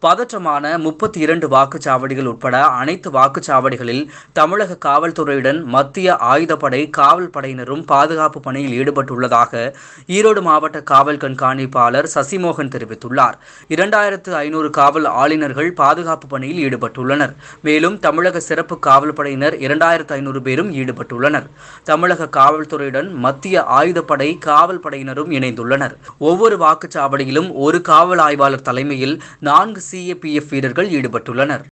பதற்றமான முப்பத்தி இரண்டு வாக்குச்சாவடிகள் உட்பட அனைத்து வாக்குச்சாவடிகளில் தமிழக காவல்துறையுடன் மத்திய ஆயுதப்படை காவல் படையினரும் பாதுகாப்பு பணியில் ஈடுபட்டுள்ளதாக ஈரோடு மாவட்ட காவல் கண்காணிப்பாளர் சசிமோகன் தெரிவித்துள்ளார் இரண்டாயிரத்து ஐநூறு காவல் ஆளுநர்கள் பாதுகாப்பு பணியில் ஈடுபட்டுள்ளனர் மேலும் தமிழக சிறப்பு காவல் படையினர் இரண்டாயிரத்து ஐநூறு பேரும் ஈடுபட்டுள்ளனர் தமிழக காவல்துறையுடன் மத்திய ஆயுதப்படை காவல் படையினரும் இணைந்துள்ளனர் ஒவ்வொரு வாக்குச்சாவடியிலும் ஒரு காவல் ஆய்வாளர் தலைமையில் நான்கு சிஏபிஎஃப் வீரர்கள் ஈடுபட்டுள்ளனர்